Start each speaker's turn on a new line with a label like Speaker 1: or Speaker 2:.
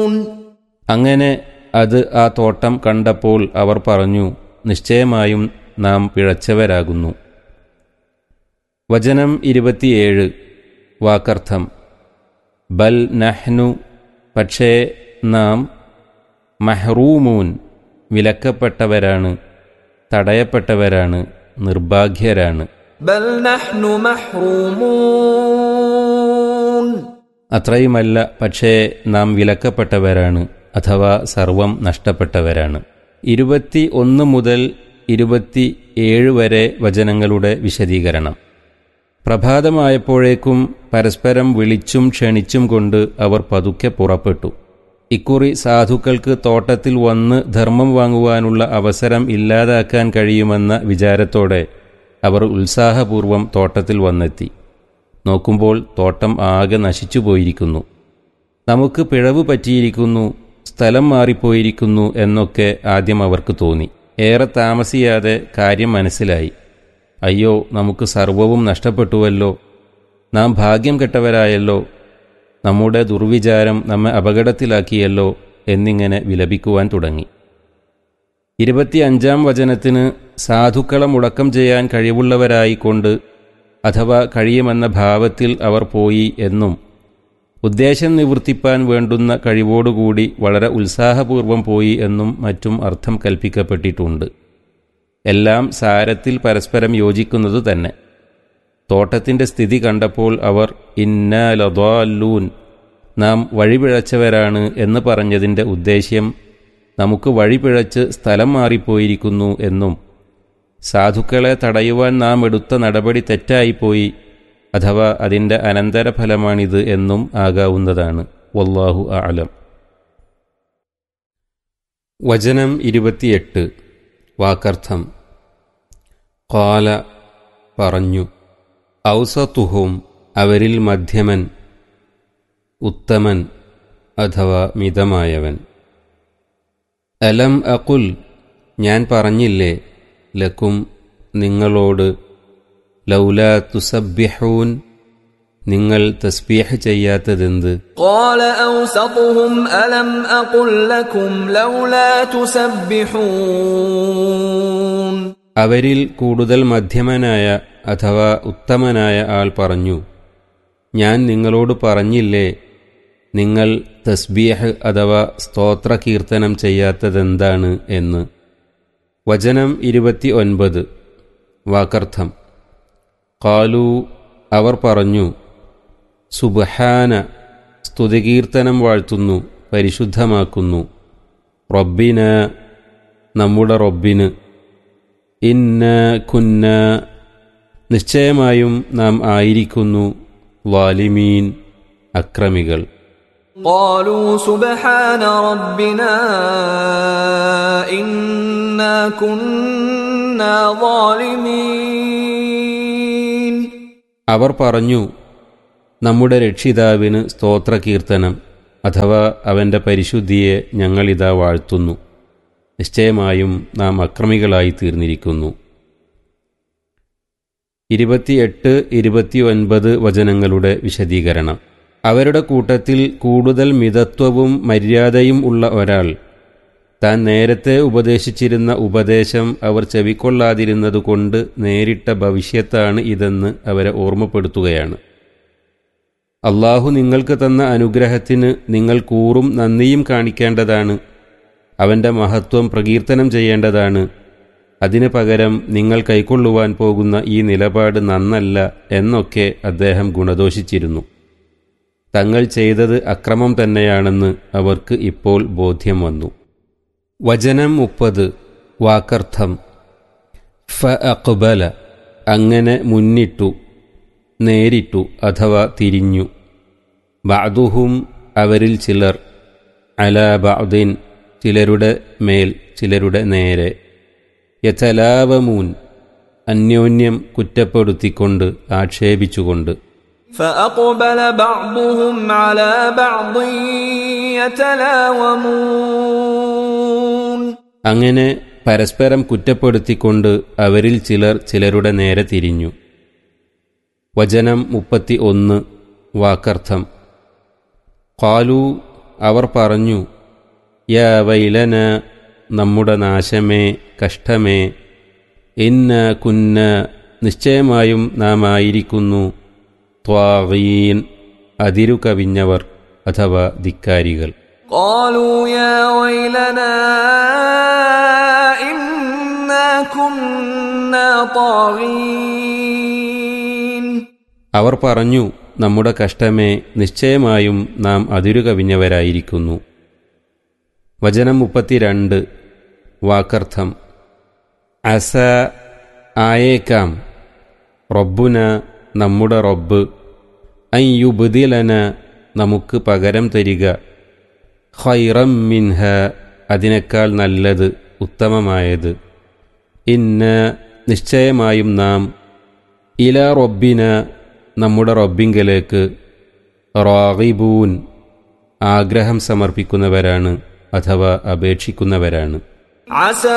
Speaker 1: അങ്ങനെ അത് ആ തോട്ടം കണ്ടപ്പോൾ അവർ പറഞ്ഞു നിശ്ചയമായും നാം പിഴച്ചവരാകുന്നു വചനം ഇരുപത്തിയേഴ് വാക്കർത്ഥം ബൽ നഹ്നു പക്ഷേ നാം മഹ്റൂമൂൻ വിലക്കപ്പെട്ടവരാണ് തടയപ്പെട്ടവരാണ് നിർഭാഗ്യരാണ്
Speaker 2: بل نحن محرومون
Speaker 1: അത്രയുമല്ല പക്ഷേ നാം വിലക്കപ്പെട്ടവരാണ് അഥവാ സർവം നഷ്ടപ്പെട്ടവരാണ് ഇരുപത്തി ഒന്ന് മുതൽ ഇരുപത്തി ഏഴ് വരെ വചനങ്ങളുടെ വിശദീകരണം പ്രഭാതമായപ്പോഴേക്കും പരസ്പരം വിളിച്ചും ക്ഷണിച്ചും കൊണ്ട് അവർ പതുക്കെ പുറപ്പെട്ടു ഇക്കുറി സാധുക്കൾക്ക് തോട്ടത്തിൽ വന്ന് ധർമ്മം വാങ്ങുവാനുള്ള അവസരം ഇല്ലാതാക്കാൻ കഴിയുമെന്ന വിചാരത്തോടെ അവർ ഉത്സാഹപൂർവം തോട്ടത്തിൽ വന്നെത്തി നോക്കുമ്പോൾ തോട്ടം ആകെ നശിച്ചു പോയിരിക്കുന്നു നമുക്ക് പിഴവ് പറ്റിയിരിക്കുന്നു സ്ഥലം മാറിപ്പോയിരിക്കുന്നു എന്നൊക്കെ ആദ്യം അവർക്ക് തോന്നി ഏറെ താമസിയാതെ കാര്യം മനസ്സിലായി അയ്യോ നമുക്ക് സർവവും നഷ്ടപ്പെട്ടുവല്ലോ നാം ഭാഗ്യം കെട്ടവരായല്ലോ നമ്മുടെ ദുർവിചാരം നമ്മെ അപകടത്തിലാക്കിയല്ലോ എന്നിങ്ങനെ വിലപിക്കുവാൻ തുടങ്ങി ഇരുപത്തിയഞ്ചാം വചനത്തിന് സാധുക്കളെ മുടക്കം ചെയ്യാൻ കഴിവുള്ളവരായിക്കൊണ്ട് അഥവാ കഴിയുമെന്ന ഭാവത്തിൽ അവർ പോയി എന്നും ഉദ്ദേശം നിവർത്തിപ്പാൻ വേണ്ടുന്ന കഴിവോടുകൂടി വളരെ ഉത്സാഹപൂർവം പോയി എന്നും മറ്റും അർത്ഥം കൽപ്പിക്കപ്പെട്ടിട്ടുണ്ട് എല്ലാം സാരത്തിൽ പരസ്പരം യോജിക്കുന്നതു തന്നെ തോട്ടത്തിൻ്റെ സ്ഥിതി കണ്ടപ്പോൾ അവർ ഇന്ന ലദാല്ലൂൻ നാം വഴിപിഴച്ചവരാണ് എന്ന് പറഞ്ഞതിൻ്റെ ഉദ്ദേശ്യം നമുക്ക് വഴിപിഴച്ച് സ്ഥലം മാറിപ്പോയിരിക്കുന്നു എന്നും സാധുക്കളെ തടയുവാൻ നാം എടുത്ത നടപടി തെറ്റായിപ്പോയി അഥവാ അതിൻ്റെ അനന്തരഫലമാണിത് എന്നും ആകാവുന്നതാണ് വല്ലാഹു ആലം വചനം ഇരുപത്തിയെട്ട് വാക്കർത്ഥം കാല പറഞ്ഞു ഔസത്തുഹും അവരിൽ മധ്യമൻ ഉത്തമൻ അഥവാ മിതമായവൻ അലം അകുൽ ഞാൻ പറഞ്ഞില്ലേ ലക്കും നിങ്ങളോട് ലൗല തുസബ്യഹൂൻ നിങ്ങൾ തസ്ബീഹ് ചെയ്യാത്തതെന്ത്
Speaker 2: قال أوسطهم ألم أقل لكم لولا تسبحون
Speaker 1: അവരിൽ കൂടുതൽ മധ്യമനായ അഥവാ ഉത്തമനായ ആൾ പറഞ്ഞു ഞാൻ നിങ്ങളോട് പറഞ്ഞില്ലേ നിങ്ങൾ തസ്ബീഹ് അഥവാ സ്തോത്ര കീർത്തനം ചെയ്യാത്തതെന്താണ് എന്ന് വചനം ഇരുപത്തി ഒൻപത് വാക്കർത്ഥം കാലു അവർ പറഞ്ഞു സുബഹാന സ്തുതികീർത്തനം വാഴ്ത്തുന്നു പരിശുദ്ധമാക്കുന്നു റബ്ബിന നമ്മുടെ റബ്ബിന് ഇന്ന കുന്ന നിശ്ചയമായും നാം ആയിരിക്കുന്നു വാലിമീൻ അക്രമികൾ
Speaker 2: قالوا سبحان ربنا إنا كنا ظالمين
Speaker 1: അവർ പറഞ്ഞു നമ്മുടെ രക്ഷിതാവിന് സ്തോത്രകീർത്തനം അഥവാ അവൻ്റെ പരിശുദ്ധിയെ ഞങ്ങളിതാ വാഴ്ത്തുന്നു നിശ്ചയമായും നാം അക്രമികളായി തീർന്നിരിക്കുന്നു ഇരുപത്തിയെട്ട് ഇരുപത്തിയൊൻപത് വചനങ്ങളുടെ വിശദീകരണം അവരുടെ കൂട്ടത്തിൽ കൂടുതൽ മിതത്വവും മര്യാദയും ഉള്ള ഒരാൾ താൻ നേരത്തെ ഉപദേശിച്ചിരുന്ന ഉപദേശം അവർ ചെവിക്കൊള്ളാതിരുന്നതുകൊണ്ട് നേരിട്ട ഭവിഷ്യത്താണ് ഇതെന്ന് അവരെ ഓർമ്മപ്പെടുത്തുകയാണ് അള്ളാഹു നിങ്ങൾക്ക് തന്ന അനുഗ്രഹത്തിന് നിങ്ങൾ കൂറും നന്ദിയും കാണിക്കേണ്ടതാണ് അവൻ്റെ മഹത്വം പ്രകീർത്തനം ചെയ്യേണ്ടതാണ് അതിനു പകരം നിങ്ങൾ കൈക്കൊള്ളുവാൻ പോകുന്ന ഈ നിലപാട് നന്നല്ല എന്നൊക്കെ അദ്ദേഹം ഗുണദോഷിച്ചിരുന്നു തങ്ങൾ ചെയ്തത് അക്രമം തന്നെയാണെന്ന് അവർക്ക് ഇപ്പോൾ ബോധ്യം വന്നു വചനം മുപ്പത് വാക്കർത്ഥം ഫ അക്ബല അങ്ങനെ മുന്നിട്ടു നേരിട്ടു അഥവാ തിരിഞ്ഞു ബഅദുഹും അവരിൽ ചിലർ അല ബഅദിൻ ചിലരുടെ മേൽ ചിലരുടെ നേരെ യഥലാവമൂൻ അന്യോന്യം കുറ്റപ്പെടുത്തിക്കൊണ്ട് ആക്ഷേപിച്ചുകൊണ്ട്
Speaker 2: فأقبل بعضهم على بعض يتلاومون
Speaker 1: അങ്ങനെ പരസ്പരം കുറ്റപ്പെടുത്തിക്കൊണ്ട് അവരിൽ ചിലർ ചിലരുടെ നേരെ തിരിഞ്ഞു വചനം മുപ്പത്തി ഒന്ന് വാക്കർത്ഥം കാലു അവർ പറഞ്ഞു യാ വൈലന നമ്മുടെ നാശമേ കഷ്ടമേ ഇന്ന കുന്ന നിശ്ചയമായും നാം ആയിരിക്കുന്നു ത്വാഗീൻ അതിരു കവിഞ്ഞവർ അഥവാ ധിക്കാരികൾ
Speaker 2: قالوا يا ويلنا إنا كنا طاغين
Speaker 1: അവർ പറഞ്ഞു നമ്മുടെ കഷ്ടമേ നിശ്ചയമായും നാം അതിരു കവിഞ്ഞവരായിരിക്കുന്നു വചനം മുപ്പത്തിരണ്ട് വാക്കർത്ഥം അസ ആയേക്കാം റബ്ബുന നമ്മുടെ റബ്ബ് അയ്യുബുദിലന നമുക്ക് പകരം തരിക ഖൈറം മിൻഹ അതിനേക്കാൾ നല്ലത് ഉത്തമമായത് ഇന്ന നിശ്ചയമായും നാം ഇല റബ്ബിന നമ്മുടെ റബ്ബിങ്കലേക്ക് റാഗിബൂൻ ആഗ്രഹം സമർപ്പിക്കുന്നവരാണ് അഥവാ അപേക്ഷിക്കുന്നവരാണ്
Speaker 2: عسى